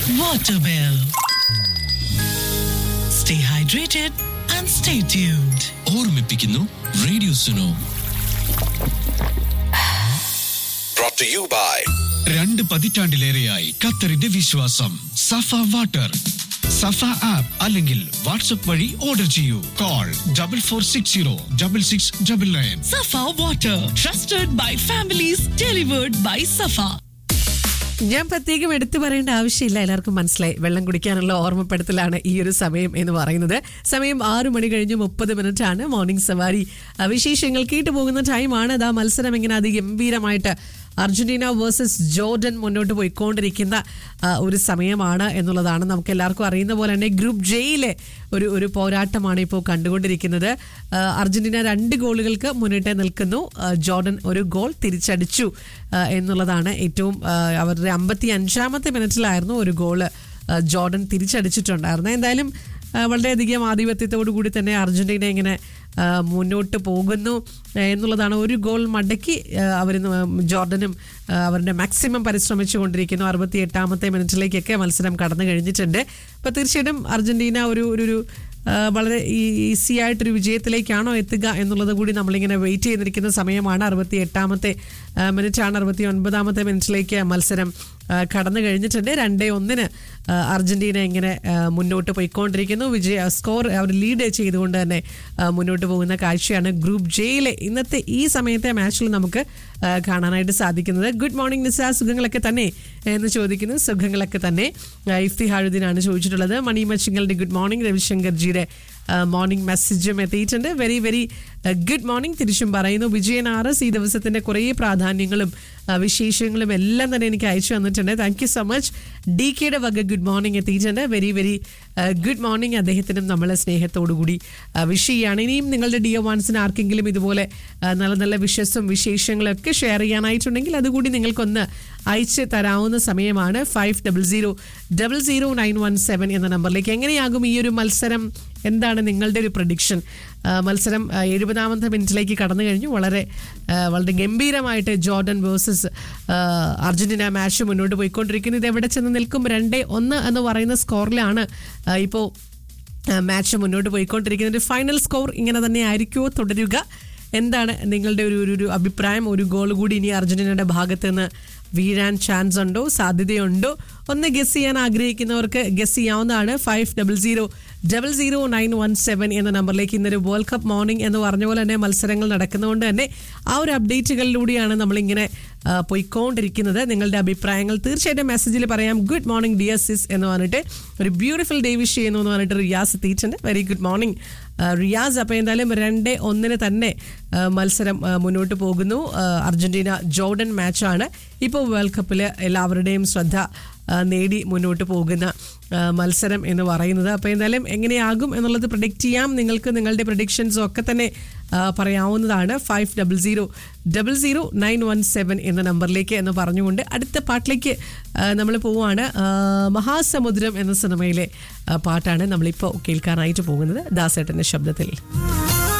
Waterwell. Stay hydrated and stay tuned. ഓർമ്മിപ്പിക്കുന്നു radio Suno brought to you by രണ്ട് പതിറ്റാണ്ടിലേറെയായി ഖത്തറിന്റെ വിശ്വാസം സഫ വാട്ടർ സഫ ആപ്പ് അല്ലെങ്കിൽ വാട്സ്ആപ്പ് വഴി ഓർഡർ ചെയ്യൂ call double four six zero double six double nine Safa Water, trusted by families, delivered by Safa. ഞാൻ പ്രത്യേകം എടുത്തു പറയേണ്ട ആവശ്യമില്ല എല്ലാവർക്കും മനസ്സിലായി വെള്ളം കുടിക്കാനുള്ള ഓർമ്മപ്പെടുത്തലാണ് ഈ ഒരു സമയം എന്ന് പറയുന്നത് സമയം ആറു മണി കഴിഞ്ഞ് മുപ്പത് മിനിറ്റ് ആണ് മോർണിംഗ് സവാരി ആ, വിശേഷങ്ങൾ കേട്ടു പോകുന്ന ടൈമാണ് അതാ മത്സരം ഇങ്ങനെ അതിഗംഭീരമായിട്ട് അർജന്റീന വേഴ്സസ് ജോർഡൻ മുന്നോട്ട് പോയിക്കൊണ്ടിരിക്കുന്ന ആ, ഒരു സമയമാണ് എന്നുള്ളതാണ് നമുക്ക് എല്ലാവർക്കും അറിയുന്ന പോലെ തന്നെ ഗ്രൂപ്പ് ജെയിലെ ഒരു ഒരു പോരാട്ടമാണ് ഇപ്പോൾ കണ്ടുകൊണ്ടിരിക്കുന്നത് ആ, അർജന്റീന രണ്ട് ഗോളുകൾക്ക് മുന്നിട്ട് നിൽക്കുന്നു ആ, ജോർഡൻ ഒരു ഗോൾ തിരിച്ചടിച്ചു ആ, എന്നുള്ളതാണ് ഏറ്റവും ആ, അവരുടെ അമ്പത്തി അഞ്ചാമത്തെ മിനിറ്റിലായിരുന്നു ഒരു ഗോള് ആ, ജോർഡൻ തിരിച്ചടിച്ചിട്ടുണ്ടായിരുന്നത് എന്തായാലും ആ, വളരെയധികം ആധിപത്യത്തോടു കൂടി തന്നെ അർജന്റീന ഇങ്ങനെ ആ, മുന്നോട്ട് പോകുന്നു ആ, എന്നുള്ളതാണ് ഒരു ഗോൾ മടക്കി അവർ ജോർഡനും ആ, അവരുടെ മാക്സിമം പരിശ്രമിച്ചു കൊണ്ടിരിക്കുന്നു അറുപത്തി എട്ടാമത്തെ മിനിറ്റിലേക്കൊക്കെ മത്സരം കടന്നു കഴിഞ്ഞിട്ടുണ്ട് അപ്പോൾ തീർച്ചയായിട്ടും അർജന്റീന ഒരു ഒരു ഒരു ആ, വളരെ ഈസി ആയിട്ടൊരു വിജയത്തിലേക്കാണോ എത്തുക എന്നുള്ളത് കൂടി നമ്മളിങ്ങനെ വെയിറ്റ് ചെയ്തിരിക്കുന്ന സമയമാണ് അറുപത്തി എട്ടാമത്തെ മിനിറ്റ് ആണ് അറുപത്തി ഒൻപതാമത്തെ മിനിറ്റിലേക്ക് മത്സരം ആ, കടന്നു കഴിഞ്ഞിട്ടുണ്ട് രണ്ടേ ഒന്നിന് ആ, അർജന്റീന ഇങ്ങനെ ആ, മുന്നോട്ട് പോയിക്കൊണ്ടിരിക്കുന്നു വിജയ സ്കോർ അവർ ലീഡ് ചെയ്തുകൊണ്ട് തന്നെ ആ, മുന്നോട്ട് പോകുന്ന കാഴ്ചയാണ് ഗ്രൂപ്പ് ജെയിലെ ഇന്നത്തെ ഈ സമയത്തെ മാച്ചിൽ നമുക്ക് ആ, കാണാനായിട്ട് സാധിക്കുന്നത് ഗുഡ് മോർണിംഗ് നിസ സുഖങ്ങളൊക്കെ തന്നെ എന്ന് ചോദിക്കുന്നു സുഖങ്ങളൊക്കെ തന്നെ ആ, ഇഫ്തിഹാഴുദ്ദീനാണ് ചോദിച്ചിട്ടുള്ളത് മണി മച്ചിങ്ങളുടെ ഗുഡ് മോർണിംഗ് രവിശങ്കർജിയുടെ മോർണിംഗ് മെസ്സേജും എത്തിയിട്ടുണ്ട് വെരി വെരി ഗുഡ് മോർണിംഗ് തിരിച്ചും പറയുന്നു വിജയൻ ആർ എസ് ഈ ദിവസത്തിന്റെ കുറേ പ്രാധാന്യങ്ങളും ആ, വിശേഷങ്ങളും എല്ലാം തന്നെ എനിക്ക് അയച്ചു തന്നിട്ടുണ്ട് thank you so much D കെയുടെ വക ഗുഡ് മോർണിംഗ് എത്തിയിട്ടുണ്ട് വെരി വെരി ഗുഡ് മോർണിംഗ് അദ്ദേഹത്തിനും നമ്മൾ സ്നേഹത്തോടുകൂടി വിഷ് ചെയ്യുകയാണ് ഇനിയും നിങ്ങളുടെ ഡിയോ വൺസിന് ആർക്കെങ്കിലും ഇതുപോലെ ആ, നല്ല നല്ല വിഷസും വിശേഷങ്ങളൊക്കെ ഷെയർ ചെയ്യാനായിട്ടുണ്ടെങ്കിൽ അതുകൂടി നിങ്ങൾക്കൊന്ന് അയച്ച് തരാവുന്ന സമയമാണ് five double zero double zero nine one seven എന്ന നമ്പറിലേക്ക് എങ്ങനെയാകും ഈ ഒരു മത്സരം എന്താണ് നിങ്ങളുടെ ഒരു പ്രഡിക്ഷൻ മത്സരം ആ, എഴുപതാമത്തെ മിനിറ്റിലേക്ക് കടന്നു കഴിഞ്ഞു വളരെ ആ, വളരെ ഗംഭീരമായിട്ട് ജോർഡൻ വേഴ്സസ് അർജന്റീന മാച്ച് മുന്നോട്ട് പോയിക്കൊണ്ടിരിക്കുന്നു ഇത് എവിടെ ചെന്ന് നിൽക്കും രണ്ടേ ഒന്ന് എന്ന് പറയുന്ന സ്കോറിലാണ് ഇപ്പോൾ മാച്ച് മുന്നോട്ട് പോയിക്കൊണ്ടിരിക്കുന്നത് ഫൈനൽ സ്കോർ ഇങ്ങനെ തന്നെ ആയിരിക്കുമോ തുടരുക എന്താണ് നിങ്ങളുടെ ഒരു ഒരു- ഒരു അഭിപ്രായം ഒരു ഗോൾ കൂടി ഇനി അർജന്റീനയുടെ ഭാഗത്ത് നിന്ന് വീഴാൻ ചാൻസ് ഉണ്ടോ സാധ്യതയുണ്ടോ ഒന്ന് ഗസ് ചെയ്യാൻ ആഗ്രഹിക്കുന്നവർക്ക് ഗസ് ചെയ്യാവുന്നതാണ് five double zero double zero nine one seven എന്ന നമ്പറിലേക്ക് ഇന്നൊരു വേൾഡ് കപ്പ് മോർണിംഗ് എന്ന് പറഞ്ഞ പോലെ തന്നെ മത്സരങ്ങൾ നടക്കുന്നതുകൊണ്ട് തന്നെ ആ ഒരു അപ്ഡേറ്റുകളിലൂടെയാണ് നമ്മളിങ്ങനെ ആ, പോയിക്കൊണ്ടിരിക്കുന്നത് നിങ്ങളുടെ അഭിപ്രായങ്ങൾ തീർച്ചയായിട്ടും മെസ്സേജിൽ പറയാം ഗുഡ് മോർണിംഗ് ഡിയർ സിസ് എന്ന് പറഞ്ഞിട്ട് ഒരു ബ്യൂട്ടിഫുൾ ഡേ വിഷ് ചെയ്യുന്നു എന്ന് പറഞ്ഞിട്ട് റിയാസ് എത്തിയിട്ടുണ്ട് വെരി ഗുഡ് മോർണിംഗ് റിയാസ് അപ്പോൾ എന്തായാലും രണ്ട് ഒന്നിന് തന്നെ ആ, മത്സരം ആ, മുന്നോട്ട് പോകുന്നു ആ, അർജന്റീന ജോർഡൻ മാച്ചാണ് ഇപ്പോൾ വേൾഡ് കപ്പിൽ എല്ലാവരുടെയും ശ്രദ്ധ ആ, നേടി മുന്നോട്ട് പോകുന്ന ആ, മത്സരം എന്ന് പറയുന്നത് അപ്പോൾ എന്തായാലും എങ്ങനെയാകും എന്നുള്ളത് പ്രഡിക്റ്റ് ചെയ്യാം നിങ്ങൾക്ക് നിങ്ങളുടെ പ്രഡിക്ഷൻസും ഒക്കെ തന്നെ ആ, പറയാവുന്നതാണ് five double zero double zero nine one seven എന്ന നമ്പറിലേക്ക് എന്ന് പറഞ്ഞുകൊണ്ട് അടുത്ത പാട്ടിലേക്ക് നമ്മൾ പോവുകയാണ് ആ, മഹാസമുദ്രം എന്ന സിനിമയിലെ ആ, പാട്ടാണ് നമ്മളിപ്പോൾ കേൾക്കാനായിട്ട് പോകുന്നത് ദാസേട്ടൻ്റെ ശബ്ദത്തിൽ